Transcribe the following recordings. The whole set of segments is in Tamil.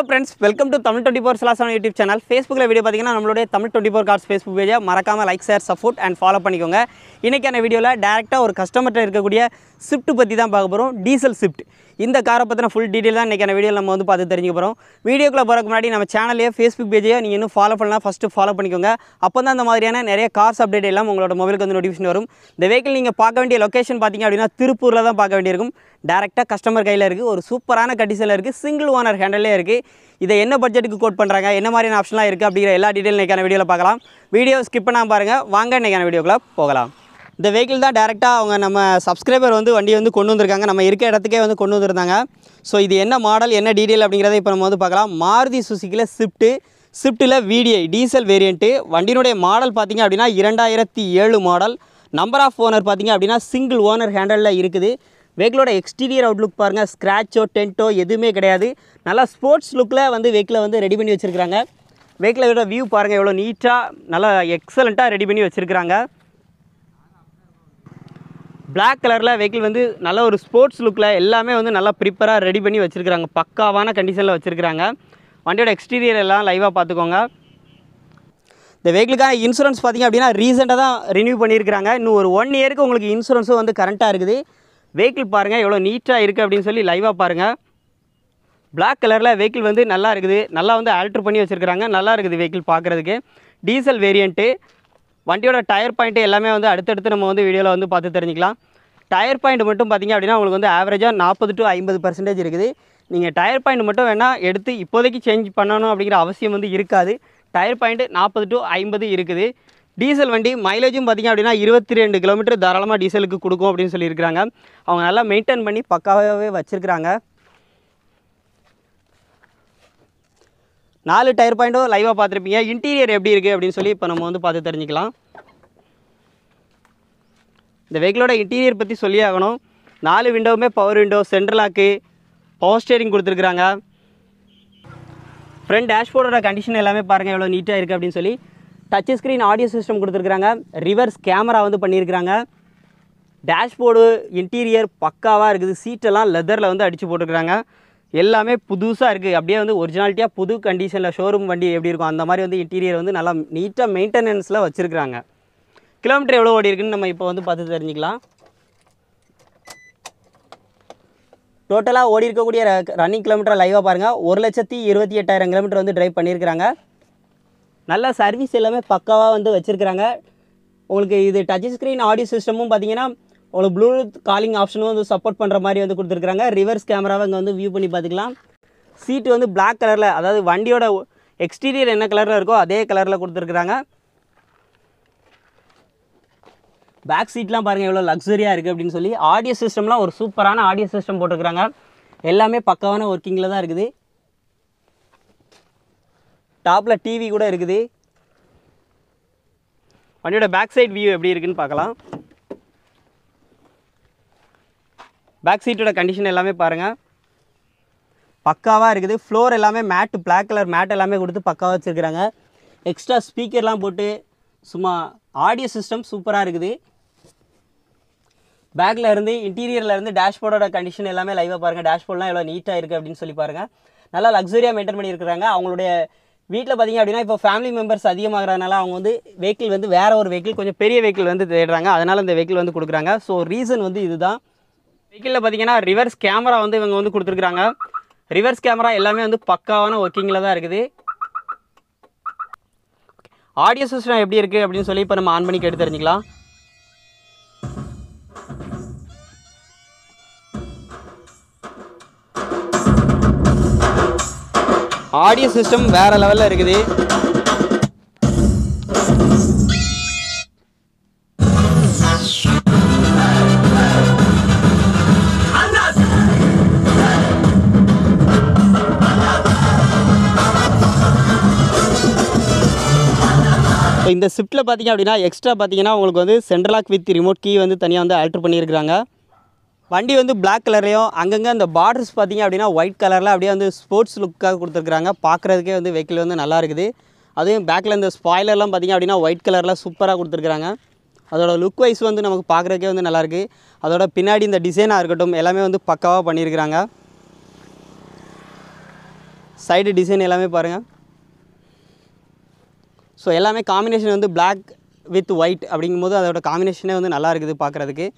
friends welcome to Tamil twenty four சிலாசன் யூடியூப் சேனல் ஃபேஸ்புக்கில் வீடியோ பார்த்தீங்கன்னா நம்மளுடைய Tamil twenty four cars Facebook பேஜை மறக்காமல் like share support and follow பண்ணிக்கோங்க இன்றைக்கான வீடியோவில் டேரெக்டாக ஒரு கஸ்டமர்கிட்ட இருக்கக்கூடிய ஷிஃப்ட் பற்றி தான் பார்க்க போகிறோம் டீசல் ஷிஃப்ட் இந்த காரை பற்றின ஃபுல் டீட்டெயில் தான் இன்றைக்கான வீடியோவில் நம்ம வந்து பார்த்து தெரிஞ்சுக்க போகிறோம் வீடியோக்குள்ளே போகிறதுக்கு முன்னாடி நம்ம சேனலையே ஃபேஸ்புக் பேஜையோ நீங்கள் இன்னும் ஃபாலோ பண்ணலாம் ஃபஸ்ட்டு ஃபாலோ பண்ணிக்கோங்க அப்போ தான் அந்த மாதிரியான நிறைய கார்ஸ் அப்டேட் எல்லாம் உங்களோட மொபைலுக்கு வந்து நோட்டிஃபிகேஷன் வரும் இந்த வெஹிக்கிள் நீங்கள் பார்க்க வேண்டிய லொக்கேஷன் பார்த்தீங்க அப்படின்னா திருப்பூரில் தான் பார்க்க வேண்டியிருக்கும் டேரெக்டாக கஸ்டமர் கையில் இருக்குது ஒரு சூப்பரான கண்டிஷனில் இருக்குது சிங்கிள் ஓனர் ஹேண்டல்லே இருக்குது இதை என்ன பட்ஜெட்டுக்கு கோட் பண்ணுறாங்க என்ன மாதிரியான ஆப்ஷன்லாம் இருக்குது அப்படிங்கிற எல்லா டீட்டெயில் இன்றைக்கான வீடியோவில் பார்க்கலாம் வீடியோ ஸ்கிப் பண்ணாமல் பாருங்கள் வாங்க இன்றைக்கான வீடியோக்குள்ளே போகலாம் இந்த வெஹிக்கிள் தான் டேரெக்டாக அவங்க நம்ம சப்ஸ்கிரைபர் வந்து வண்டி வந்து கொண்டு வந்திருக்காங்க நம்ம இருக்க இடத்துக்கே வந்து கொண்டு வந்திருந்தாங்க ஸோ இது என்ன மாடல் என்ன டீட்டெயில் அப்படிங்கிறத இப்போ நம்ம வந்து பார்க்கலாம் மாருதி சுசுக்கியில் ஸ்விஃப்ட்டு ஸ்விஃப்ட்டில் VDI டீசல் வேரியண்ட்டு வண்டியினுடைய மாடல் பார்த்தீங்க அப்படின்னா இரண்டாயிரத்தி ஏழு மாடல் நம்பர் ஆஃப் ஓனர் பார்த்தீங்க அப்படின்னா சிங்கிள் ஓனர் ஹேண்டலில் இருக்குது வெஹிக்கிளோட எக்ஸ்டீரியர் அவுட்லுக் பாருங்கள் ஸ்க்ராச்சோ டென்ட்டோ எதுவுமே கிடையாது நல்லா ஸ்போர்ட்ஸ் லுக்கில் வந்து வெஹிக்கிளை வந்து ரெடி பண்ணி வச்சுருக்காங்க வெஹிக்கிளோட வியூ பாருங்கள் எவ்வளோ நீட்டாக நல்லா எக்ஸலண்ட்டாக ரெடி பண்ணி வச்சுருக்காங்க Black கலரில் வெஹிக்கிள் வந்து நல்ல ஒரு ஸ்போர்ட்ஸ் லுக்கில் எல்லாமே வந்து நல்லா ப்ரிப்பராக ரெடி பண்ணி வச்சுருக்காங்க பக்காவான கண்டிஷனில் வச்சுருக்காங்க வண்டியோட எக்ஸ்டீரியர் எல்லாம் லைவாக பார்த்துக்கோங்க இந்த வெஹிக்கிளுக்கான இன்சூரன்ஸ் பார்த்தீங்க அப்படின்னா ரீசெண்டாக தான் ரினியூ பண்ணியிருக்கிறாங்க இன்னும் ஒரு ஒன் இயருக்கு உங்களுக்கு இன்சூரன்ஸும் வந்து கரண்ட்டாக இருக்குது வெஹிக்கிள் பாருங்கள் எவ்வளோ நீட்டாக இருக்குது அப்படின்னு சொல்லி லைவாக பாருங்கள் Black கலரில் வெஹிக்கிள் வந்து நல்லா இருக்குது நல்லா வந்து ஆல்ட்ரு பண்ணி வச்சுருக்காங்க நல்லா இருக்குது வெஹிக்கிள் பார்க்குறதுக்கு டீசல் வேரியண்ட்டு வண்டியோட டயர் பாயிண்ட்டு எல்லாமே வந்து அடுத்தடுத்து நம்ம வந்து வீடியோவில் வந்து பார்த்து தெரிஞ்சுக்கலாம் டயர் பாயிண்ட் மட்டும் பார்த்தீங்க அப்படின்னா உங்களுக்கு வந்து ஆவரேஜாக நாற்பது டு ஐம்பது பர்சன்டேஜ் இருக்குது நீங்கள் டயர் பாயிண்ட் மட்டும் வேணால் எடுத்து இப்போதைக்கு சேஞ்ச் பண்ணணும் அப்படிங்கிற அவசியம் வந்து இருக்காது டயர் பாயிண்ட் நாற்பது டு ஐம்பது இருக்குது டீசல் வண்டி மைலேஜும் பார்த்தீங்க அப்படின்னா இருபத்தி ரெண்டு கிலோமீட்டர் தாராளமாக டீசலுக்கு கொடுக்கும் அப்படின்னு சொல்லியிருக்கிறாங்க அவங்க நல்லா மெயின்டைன் பண்ணி பக்காவாகவே வச்சுருக்கிறாங்க நாலு டயர் பாயிண்ட்டும் லைவாக பார்த்துருப்பீங்க இன்டீரியர் எப்படி இருக்குது அப்படின்னு சொல்லி இப்போ நம்ம வந்து பார்த்து தெரிஞ்சுக்கலாம் இந்த வெஹிக்கிளோட இன்டீரியர் பற்றி சொல்லி ஆகணும் நாலு விண்டோவுமே power window central lock power steering கொடுத்துருக்குறாங்க ஃப்ரண்ட் டேஷ்போர்டோட கண்டிஷன் எல்லாமே பாருங்கள் எவ்வளோ நீட்டாக இருக்குது அப்படின்னு சொல்லி டச் ஸ்க்ரீன் ஆடியோ சிஸ்டம் கொடுத்துருக்குறாங்க ரிவர்ஸ் கேமரா வந்து பண்ணியிருக்கிறாங்க டேஷ்போர்டு இன்டீரியர் பக்காவாக இருக்குது சீட்டெல்லாம் லெதரில் வந்து அடித்து போட்டுருக்குறாங்க எல்லாமே புதுசாக இருக்குது அப்படியே வந்து ஒரிஜினாலிட்டியாக புது கண்டிஷனில் ஷோரூம் வண்டி எப்படி இருக்கும் அந்த மாதிரி வந்து இன்டீரியர் வந்து நல்லா நீட்டாக மெயின்டெனன்ஸில் வச்சுருக்குறாங்க கிலோமீட்டர் எவ்வளோ ஓடி இருக்குன்னு நம்ம இப்போ வந்து பார்த்து தெரிஞ்சுக்கலாம் டோட்டலாக ஓடி இருக்கக்கூடிய ரன்னிங் கிலோமீட்டர் லைவாக பாருங்கள் ஒரு லட்சத்தி இருபத்தி எட்டாயிரம் கிலோமீட்டர் வந்து டிரைவ் பண்ணியிருக்கிறாங்க நல்ல சர்வீஸ் எல்லாமே பக்காவாக வந்து வச்சுருக்கிறாங்க உங்களுக்கு இது டச் ஸ்க்ரீன் ஆடியோ சிஸ்டமும் பார்த்தீங்கன்னா உங்களுக்கு ப்ளூடூத் காலிங் ஆப்ஷனும் வந்து சப்போர்ட் பண்ணுற மாதிரி வந்து கொடுத்துருக்காங்க ரிவர்ஸ் கேமராவை இங்கே வந்து வியூ பண்ணி பார்த்துக்கலாம் சீட்டு வந்து Black கலரில் அதாவது வண்டியோட எக்ஸ்டீரியர் என்ன கலரில் இருக்கோ அதே கலரில் கொடுத்துருக்குறாங்க பேக் சீட்லாம் பாருங்கள் எவ்வளோ லக்ஸரியாக இருக்குது அப்படின்னு சொல்லி ஆடியோ சிஸ்டம்லாம் ஒரு சூப்பரான ஆடியோ சிஸ்டம் போட்டிருக்கிறாங்க எல்லாமே பக்காவான ஒர்க்கிங்கில் தான் இருக்குது டாப்பில் டிவி கூட இருக்குது வண்டியோட பேக் சைடு வியூ எப்படி இருக்குன்னு பார்க்கலாம் பேக் சீட்டோட கண்டிஷன் எல்லாமே பாருங்கள் பக்காவாக இருக்குது ஃப்ளோர் எல்லாமே மேட்டு Black கலர் மேட் எல்லாமே கொடுத்து பக்காவாக வச்சுருக்குறாங்க எக்ஸ்ட்ரா ஸ்பீக்கர்லாம் போட்டு சும்மா ஆடியோ சிஸ்டம் சூப்பராக இருக்குது பேக்கில் இருந்து இன்டீரியரில் இருந்து டேஷ்போர்டோட கண்டிஷன் எல்லாமே லைவாக பாருங்கள் டேஷ்போர்ட்லாம் எவ்வளோ நீட்டாக இருக்குது அப்படின்னு சொல்லி பாருங்கள் நல்லா லக்ஸரியாக மெயின்டைன் பண்ணியிருக்கிறாங்க அவங்களுடைய வீட்டில் பார்த்தீங்க அப்படின்னா இப்போ ஃபேமிலி மெம்பர்ஸ் அதிகமாகறதுனால அவங்க வந்து வெஹிக்கிள் வந்து வேற ஒரு வெஹிக்கிள் கொஞ்சம் பெரிய வெஹிக்கிள் வந்து தேடுறாங்க அதனால் இந்த வெஹிக்கிள் வந்து கொடுக்குறாங்க ஸோ ரீசன் வந்து இதுதான் வெஹிக்கிளில் பார்த்தீங்கன்னா ரிவர்ஸ் கேமரா வந்து இவங்க வந்து கொடுத்துருக்குறாங்க ரிவர்ஸ் கேமரா எல்லாமே வந்து பக்காவான ஒர்க்கிங்கில் தான் இருக்குது ஆடியோ சிஸ்டம் எப்படி இருக்குது அப்படின்னு சொல்லி இப்போ நம்ம ஆன் பண்ணி கேட்டு தெரிஞ்சுக்கலாம் ஆடியோ சிஸ்டம் வேற லெவலில் இருக்குது இப்போ இந்த ஷிஃப்ட்டில் பார்த்தீங்க அப்படின்னா எக்ஸ்ட்ரா பார்த்தீங்கன்னா உங்களுக்கு வந்து சென்ட்ரலாக் வித் ரிமோட் கீ வந்து தனியாக வந்து ஆல்ட்ரு பண்ணியிருக்கிறாங்க வண்டி வந்து Black கலர்லேயும் அங்கங்கே அந்த பார்டர்ஸ் பார்த்தீங்க அப்படின்னா ஒயிட் கலரில் அப்படியே வந்து ஸ்போர்ட்ஸ் லுக்காக கொடுத்துருக்குறாங்க பார்க்குறதுக்கே வந்து வெஹிக்கிள் வந்து நல்லா இருக்குது அதுவும் பேக்கில் இந்த ஸ்பாய்லர்லாம் பார்த்தீங்க அப்படின்னா ஒயிட் கலரில் சூப்பராக கொடுத்துருக்குறாங்க அதோட லுக் வைஸ் வந்து நமக்கு பார்க்குறதுக்கே வந்து நல்லாயிருக்கு அதோட பின்னாடி இந்த டிசைனாக இருக்கட்டும் எல்லாமே வந்து பக்காவாக பண்ணியிருக்கிறாங்க சைடு டிசைன் எல்லாமே பாருங்கள் ஸோ எல்லாமே காம்பினேஷன் வந்து Black வித் ஒயிட் அப்படிங்கும்போது அதோட காம்பினேஷனே வந்து நல்லா இருக்குது பார்க்குறதுக்கு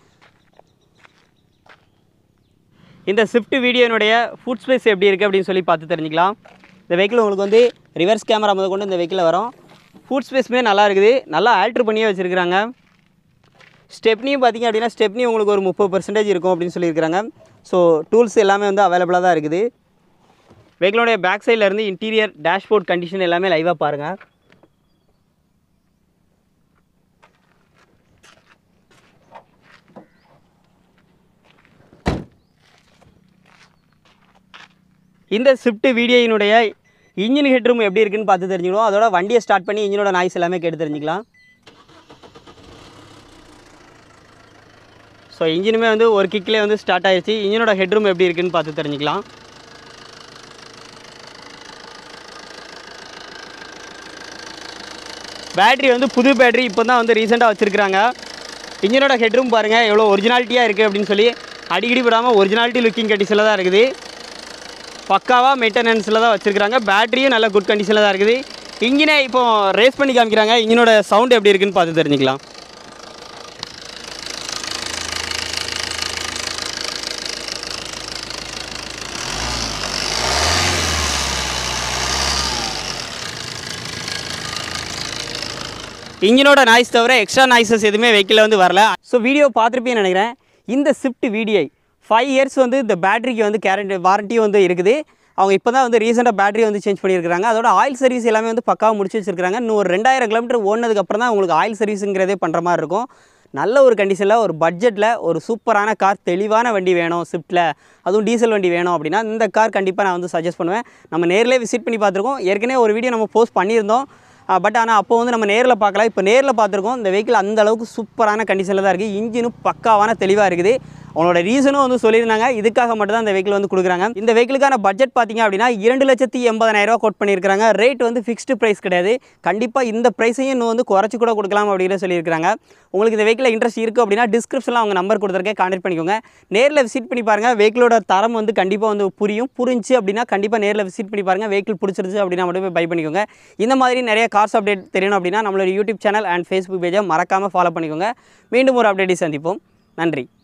இந்த ஸ்விஃப்ட் வீடியோனுடைய ஃபுட் ஸ்பேஸ் எப்படி இருக்குது அப்படின்னு சொல்லி பார்த்து தெரிஞ்சுக்கலாம் இந்த வெஹிக்கிள் உங்களுக்கு வந்து ரிவர்ஸ் கேமரா முதல் கொண்டு இந்த வெஹிக்கிளில் வரும் ஃபுட் ஸ்பேஸுமே நல்லா இருக்குது நல்லா ஆல்ட்ரு பண்ணியே வச்சுருக்குறாங்க ஸ்டெப்னியும் பார்த்தீங்க அப்படின்னா ஸ்டெப்னி உங்களுக்கு ஒரு முப்பது பர்சன்டேஜ் இருக்கும் அப்படின்னு சொல்லியிருக்கிறாங்க ஸோ டூல்ஸ் எல்லாமே வந்து அவைலபிளாக தான் இருக்குது வெஹிக்கிளோடைய பேக் சைடில் இருந்து இன்டீரியர் டேஷ்போர்ட் கண்டிஷன் எல்லாமே லைவாக பாருங்கள் இந்த ஸ்விஃப்ட் வீடியோயினுடைய இன்ஜின் ஹெட்ரூம் எப்படி இருக்குன்னு பார்த்து தெரிஞ்சுக்கணும் அதோட வண்டியை ஸ்டார்ட் பண்ணி இன்ஜினோட நாய்ஸ் எல்லாமே கேட்டு தெரிஞ்சுக்கலாம் ஸோ இன்ஜினுமே வந்து ஒரு கிக்லேயே வந்து ஸ்டார்ட் ஆயிடுச்சு இன்ஜினோட ஹெட்ரூம் எப்படி இருக்குன்னு பார்த்து தெரிஞ்சுக்கலாம் பேட்டரி வந்து புது பேட்டரி இப்போ தான் வந்து ரீசெண்டாக வச்சுருக்குறாங்க இன்ஜினோட ஹெட்ரூம் பாருங்கள் எவ்வளோ ஒரிஜினாலிட்டியாக இருக்குது அப்படின்னு சொல்லி அடிக்கடி விடாமல் ஒரிஜினாலிட்டி லுக்கிங் கண்டிஷனில் தான் இருக்குது பக்காவாக மெயின்டெனன்ஸில் தான் வச்சுருக்காங்க பேட்டரியும் நல்ல குட் கண்டிஷனில் தான் இருக்குது இன்ஜினை இப்போ ரேஸ் பண்ணி காமிக்கிறாங்க இன்ஜினோட சவுண்ட் எப்படி இருக்குன்னு பார்த்து தெரிஞ்சுக்கலாம் இன்ஜினோட நாய்ஸ் தவிர எக்ஸ்ட்ரா நாய்ஸஸ் எதுவுமே வெஹிக்கிளில் வந்து வரல ஸோ வீடியோ பார்த்துருப்பேன்னு நினைக்கிறேன் இந்த ஸ்விஃப்ட் VDI ஃபைவ் இயர்ஸ் வந்து இந்த பேட்டரிக்கு வந்து கேரண்டி வாரண்டியும் வந்து இருக்குது அவங்க இப்போ தான் வந்து ரீசெண்டாக பேட்டரி வந்து சேஞ்ச் பண்ணியிருக்காங்க அதோட ஆயில் சர்வீஸ் எல்லாமே வந்து பக்காவாக முடிச்சு வச்சிருக்காங்க இன்னும் ஒரு ரெண்டாயிரம் கிலோமீட்டர் ஓடினதுக்கப்புறம் தான் உங்களுக்கு ஆயில் சர்வீஸுங்கிறதே பண்ணுற மாதிரி இருக்கும் நல்ல ஒரு கண்டிஷனில் ஒரு பட்ஜெட்டில் ஒரு சூப்பரான கார் தெளிவான வண்டி வேணும் ஸ்விஃப்ட்டில் அதுவும் டீசல் வண்டி வேணும் அப்படின்னா இந்த கார் கண்டிப்பாக நான் வந்து சஜஸ்ட் பண்ணுவேன் நம்ம நேர்லேயே விசிட் பண்ணி பார்த்துருக்கோம் ஏற்கனவே ஒரு வீடியோ நம்ம போஸ்ட் பண்ணியிருந்தோம் பட் ஆனால் அப்போ வந்து நம்ம நேரில் பார்க்கல இப்போ நேரில் பார்த்துருக்கோம் இந்த வெஹிக்கிள் அந்த அளவுக்கு சூப்பரான கண்டிஷனில் தான் இருக்குது இன்ஜினும் பக்காவான தெளிவாக இருக்குது அவங்களோட ரீசனும் வந்து சொல்லியிருந்தாங்க இதுக்காக மட்டும் தான் இந்த வெஹிக்கிள் வந்து கொடுக்குறாங்க இந்த வெஹிக்கிளுக்கான பட்ஜெட் பார்த்தீங்க அப்படின்னா இரண்டு லட்சத்தி எண்பதாயிரம் ரூபா கோட் பண்ணியிருக்காங்க ரேட் வந்து ஃபிக்ஸ்டு ப்ரைஸ் கிடையாது கண்டிப்பாக இந்த ப்ரைஸையும் இன்னும் வந்து குறைச்சி கூட கொடுக்கலாம் அப்படிங்கிற சொல்லியிருக்காங்க உங்களுக்கு இந்த வெஹிக்கிள் இன்ட்ரெஸ்ட் இருக்குது அப்படின்னா டிஸ்கிரிப்ஷனில் அவங்க நம்பர் கொடுத்துருக்கேன் கான்டெக்ட் பண்ணிக்கோங்க நேரில் விசிட் பண்ணி பாருங்கள் வெஹிக்கிளோட தரம் வந்து கண்டிப்பாக வந்து புரியும் புரிஞ்சு அப்படின்னா கண்டிப்பாக நேரில் விசிட் பண்ணி பாருங்கள் வெஹிக்கிள் பிடிச்சிருச்சு அப்படின்னா மட்டும் போய் பை பண்ணிக்கோங்க இந்த மாதிரி நிறைய கார்ஸ் அப்டேட் தெரியணும் அப்படின்னா நம்மளோட யூடியூப் சேனல் அண்ட் ஃபேஸ்புக் பேஜை மறக்காமல் ஃபாலோ பண்ணிக்கோங்க மீண்டும் ஒரு அப்டேட்டை சந்திப்போம் நன்றி